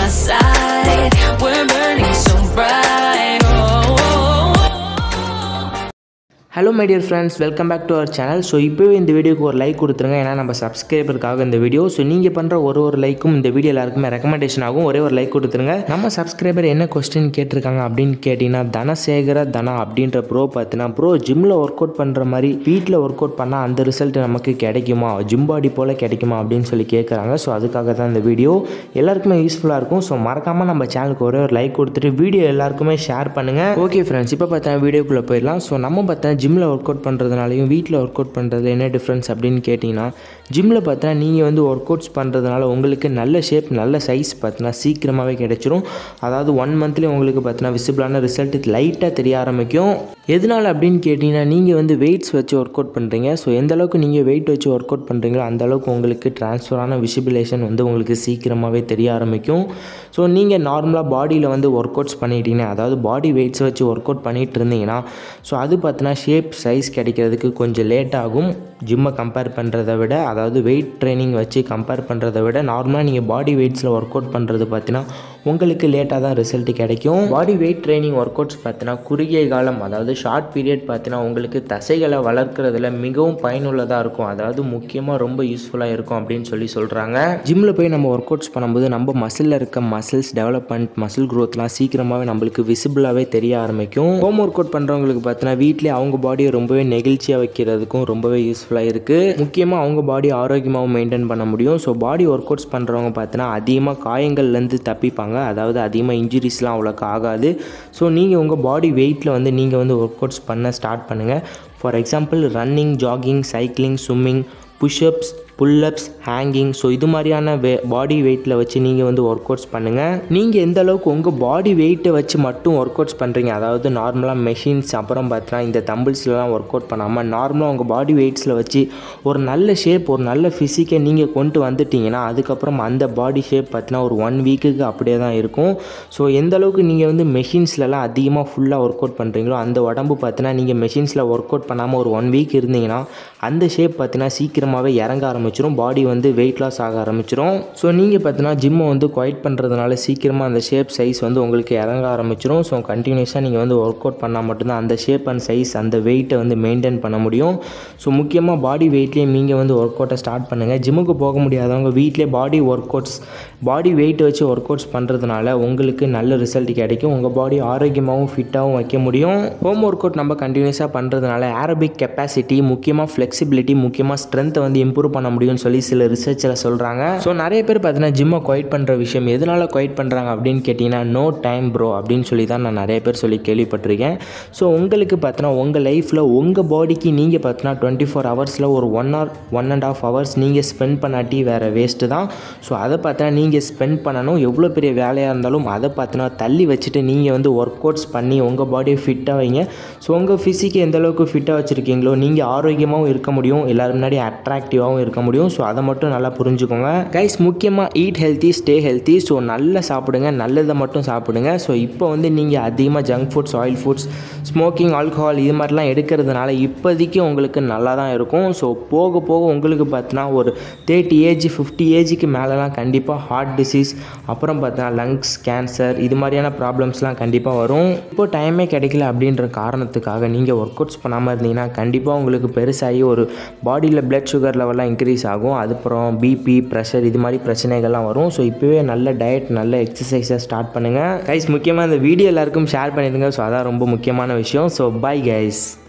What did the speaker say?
my side. We're burning so bright. Oh, oh, oh. Hello my dear friends welcome back to our channel so இப்போவே இந்த வீடியோக்கு ஒரு like கொடுத்துருங்க ஏன்னா நம்ம சப்ஸ்கிரைபருக்காக இந்த வீடியோ ஸோ நீங்கள் பண்ணுற ஒரு ஒரு லைக்கும் இந்த வீடியோ எல்லாருக்குமே ரெக்கமெண்டேஷன் ஆகும் ஒரே ஒரு லைக் கொடுத்துருங்க நம்ம சப்ஸ்கிரைபர் என்ன கொஸ்டின் கேட்டிருக்காங்க அப்படின்னு கேட்டிங்கன்னா தனசேகர தனா அப்படின்ற ப்ரோ பார்த்தீங்கன்னா ப்ரோ ஜிம்மில் ஒர்க் அவுட் பண்ணுற மாதிரி வீட்டில் ஒர்க் அவுட் பண்ணால் அந்த ரிசல்ட் நமக்கு கிடைக்குமா ஜிம் பாடி போல் கிடைக்குமா அப்படின்னு சொல்லி கேட்குறாங்க ஸோ அதுக்காக தான் இந்த வீடியோ எல்லாருக்குமே யூஸ்ஃபுல்லாக இருக்கும் ஸோ மறக்காமல் நம்ம சேனலுக்கு ஒரே ஒரு லைக் கொடுத்துட்டு வீடியோ எல்லாருக்குமே ஷேர் பண்ணுங்கள் ஓகே ஃப்ரெண்ட்ஸ் இப்போ பார்த்தா வீடியோக்குள்ளே போயிடலாம் ஸோ நம்ம பார்த்தா ஜிம்மில் ஒர்க் அவுட் பண்ணுறதுனாலையும் வீட்டில் ஒர்க் அவுட் பண்ணுறது என்ன டிஃப்ரென்ஸ் அப்படின்னு கேட்டிங்கன்னா ஜிம்மில் பார்த்தா நீங்கள் வந்து ஒர்க் அவுட்ஸ் பண்ணுறதுனால உங்களுக்கு நல்ல ஷேப் நல்ல சைஸ் பார்த்தீங்கன்னா சீக்கிரமாகவே கிடைச்சிரும் அதாவது ஒன் மந்த்லேயே உங்களுக்கு பார்த்தீங்கன்னா விசிபிளான ரிசல்ட் லைட்டாக தெரிய ஆரம்பிக்கும் எதனால் அப்படின்னு கேட்டிங்கன்னா நீங்கள் வந்து வெயிட்ஸ் வச்சு ஒர்க் அவுட் பண்ணுறீங்க ஸோ எந்த அளவுக்கு நீங்கள் வெயிட் வச்சு ஒர்க் அவுட் பண்ணுறீங்களோ அந்த அளவுக்கு உங்களுக்கு ட்ரான்ஸ்ஃபரான விசிபிலேஷன் வந்து உங்களுக்கு சீக்கிரமாகவே தெரிய ஆரம்பிக்கும் ஸோ நீங்கள் நார்மலாக பாடியில் வந்து ஒர்க் அவுட்ஸ் பண்ணிட்டீங்கன்னா அதாவது பாடி வெயிட்ஸ் வச்சு ஒர்க் அவுட் பண்ணிகிட்டு இருந்தீங்கன்னா ஸோ அது பார்த்தீங்கன்னா ஷேப் சைஸ் கிடைக்கிறதுக்கு கொஞ்சம் லேட் ஆகும் ஜிம்மை கம்பேர் பண்ணுறத விட அதாவது வெயிட் ட்ரைனிங் வச்சு கம்பேர் பண்ணுறத விட நார்மலாக நீங்கள் பாடி வெயிட்ஸில் ஒர்க் அவுட் பண்ணுறது பார்த்தீங்கன்னா உங்களுக்கு லேட்டாக தான் ரிசல்ட் கிடைக்கும் body weight training workouts பார்த்தீங்கன்னா குறுகிய காலம் அதாவது ஷார்ட் பீரியட் பார்த்தீங்கன்னா உங்களுக்கு தசைகளை வளர்க்குறதுல மிகவும் பயனுள்ளதாக இருக்கும் அதாவது முக்கியமாக ரொம்ப யூஸ்ஃபுல்லாக இருக்கும் அப்படின்னு சொல்லி சொல்கிறாங்க ஜிம்மில் போய் நம்ம ஒர்க் அவுட்ஸ் பண்ணும்போது நம்ம மசிலில் இருக்க மசில்ஸ் டெவலப்மெண்ட் மசில் க்ரோத்லாம் சீக்கிரமாகவே நம்மளுக்கு விசிபிளாகவே தெரிய ஆரம்பிக்கும் ஹோம் ஒர்க் அவுட் பண்ணுறவங்களுக்கு பார்த்தீங்கன்னா வீட்டிலே அவங்க பாடியை ரொம்பவே நெகிழ்ச்சியாக வைக்கிறதுக்கும் ரொம்பவே யூஸ்ஃபுல்லாக இருக்குது முக்கியமாக அவங்க பாடி ஆரோக்கியமாகவும் மெயின்டைன் பண்ண முடியும் ஸோ பாடி ஒர்க் அவுட்ஸ் பண்ணுறவங்க பார்த்தீங்கன்னா அதிகமாக காயங்கள்லேருந்து தப்பிப்பாங்க அதாவது அதிகமாக இன்ஜுரிஸ்லாம் அவ்வளோக்கு ஆகாது ஸோ நீங்கள் உங்கள் பாடி வெயிட்டில் வந்து நீங்கள் வந்து ஒர்க் அவுட்ஸ் பண்ண ஸ்டார்ட் பண்ணுங்கள் for example running jogging cycling swimming pushups pullups hanging so இது மாதிரியான வே பாடி வெயிட்டில் வச்சு நீங்கள் வந்து ஒர்க் அவுட்ஸ் பண்ணுங்கள் நீங்கள் எந்த அளவுக்கு உங்கள் பாடி வெயிட்டை வச்சு மட்டும் ஒர்க் அவுட்ஸ் பண்ணுறீங்க அதாவது நார்மலாக மெஷின்ஸ் அப்புறம் பார்த்தீங்கன்னா இந்த தம்பிள்ஸ்லாம் ஒர்க் அவுட் பண்ணாமல் நார்மலாக உங்கள் பாடி வெயிட்ஸில் வச்சு ஒரு நல்ல ஷேப் ஒரு நல்ல ஃபிசிக்கை நீங்கள் கொண்டு வந்துட்டீங்கன்னா அதுக்கப்புறம் அந்த பாடி ஷேப் பார்த்தீங்கன்னா ஒரு ஒன் வீக்குக்கு அப்படியே தான் இருக்கும் ஸோ எந்த அளவுக்கு நீங்கள் வந்து மெஷின்ஸ்லலாம் அதிகமாக ஃபுல்லாக ஒர்க் அவுட் பண்ணுறீங்களோ அந்த உடம்பு பார்த்தீங்கன்னா நீங்கள் மெஷின்ஸில் ஒர்க் அவுட் பண்ணாமல் ஒரு ஒன் வீக் இருந்தீங்கன்னா அந்த ஷேப் பார்த்தீங்கன்னா சீக்கிரமாகவே இறங்க ஆரம்பிச்சிரும் பாடி வந்து வெயிட் லாஸ் ஆக ஆரம்பிச்சிரும் ஸோ நீங்கள் பார்த்தீங்கன்னா ஜிம்மை வந்து குவைட் பண்ணுறதுனால சீக்கிரமாக அந்த ஷேப் சைஸ் வந்து உங்களுக்கு இறங்க ஆரம்பிச்சிரும் ஸோ கண்டினியூஸாக நீங்கள் வந்து ஒர்க் அவுட் பண்ணால் மட்டும்தான் அந்த ஷேப் அண்ட் சைஸ் அந்த வெயிட்டை வந்து மெயின்டைன் பண்ண முடியும் ஸோ முக்கியமாக பாடி வெயிட்லேயே நீங்கள் வந்து ஒர்க் அவுட்டை ஸ்டார்ட் பண்ணுங்கள் ஜிம்முக்கு போக முடியாதவங்க வீட்டிலே body workouts body weight வச்சு ஒர்க் அவுட்ஸ் பண்ணுறதுனால உங்களுக்கு நல்ல ரிசல்ட் கிடைக்கும் உங்கள் பாடி ஆரோக்கியமாகவும் ஃபிட்டாகவும் வைக்க முடியும் ஹோம் ஒர்க் அவுட் நம்ம கண்டினியூஸாக பண்ணுறதுனால ஏரோபிக் கெப்பாசிட்டி முக்கியமாக ஃப்ளெக்சிபிலிட்டி முக்கியமாக ஸ்ட்ரென்த்தை வந்து இம்ப்ரூவ் பண்ண முடியும்னு சொல்லி சில ரிசர்ச்சில் சொல்கிறாங்க ஸோ நிறைய பேர் பார்த்தீங்கன்னா ஜிம்மை குவைட் பண்ணுற விஷயம் எதனால் குவைட் பண்ணுறாங்க அப்படின்னு கேட்டிங்கன்னா நோ டைம் ப்ரோ அப்படின்னு சொல்லி தான் நான் நிறைய பேர் சொல்லி கேள்விப்பட்டிருக்கேன் ஸோ உங்களுக்கு பார்த்தீங்கன்னா உங்கள் லைஃப்பில் உங்கள் பாடிக்கு நீங்கள் பார்த்தீங்கன்னா டுவெண்ட்டி ஃபோர் ஹவர்ஸில் ஒரு one or one and half hours நீங்கள் ஸ்பெண்ட் பண்ணாட்டி வேறு வேஸ்ட்டு தான் ஸோ அதை பார்த்தா நீங்கள் ஸ்பெண்ட் பண்ணணும் எவ்வளோ பெரிய வேலையாக இருந்தாலும் அதை பார்த்தீங்கன்னா தள்ளி வச்சுட்டு நீங்கள் வந்து ஒர்க் அவுட்ஸ் பண்ணி உங்கள் பாடியை ஃபிட்டாக வைங்க ஸோ உங்கள் ஃபிசிக்கை எந்த அளவுக்கு ஃபிட்டாக வச்சுருக்கீங்களோ நீங்கள் ஆரோக்கியமாகவும் இருக்க முடியும் எல்லாரும் முன்னாடி அட்ராக்டிவாகவும் இருக்க முடியும் ஸோ அதை மட்டும் நல்லா புரிஞ்சுக்கோங்க கைஸ் முக்கியமாக eat healthy stay healthy so நல்லா சாப்பிடுங்க நல்லதை மட்டும் சாப்பிடுங்க ஸோ இப்போ வந்து நீங்கள் அதிகமாக junk foods oil foods smoking alcohol இது மாதிரிலாம் எடுக்கிறதுனால இப்போதைக்கு உங்களுக்கு நல்லா தான் இருக்கும் ஸோ போக போக உங்களுக்கு பார்த்தீங்கன்னா ஒரு தேர்ட்டி ஏஜ் ஃபிஃப்டி ஏஜுக்கு மேலெலாம் கண்டிப்பாக ஹார்ட் டிசீஸ் அப்புறம் பார்த்தீங்கன்னா லங்ஸ் கேன்சர் இது மாதிரியான ப்ராப்ளம்ஸ்லாம் கண்டிப்பாக வரும் இப்போ டைமே கிடைக்கல அப்படின்ற காரணத்துக்காக நீங்கள் ஒர்க் அவுட்ஸ் பண்ணாமல் இருந்தீங்கன்னா கண்டிப்பாக உங்களுக்கு பெருசாகி ஒரு பாடியில் பிளட் சுகர் லெவல்லாம் இன்க்ரீஸ் ஆகும் அதுக்கப்புறம் பிபி ப்ரெஷர் இது மாதிரி பிரச்சனைகள்லாம் வரும் ஸோ இப்போவே நல்ல டயட் நல்ல எக்ஸசைஸை ஸ்டார்ட் பண்ணுங்கள் கைஸ் முக்கியமாக இந்த வீடியோ எல்லாருக்கும் ஷேர் பண்ணிடுங்க ஸோ அதான் ரொம்ப முக்கியமான விஷயம் ஸோ பை கைஸ்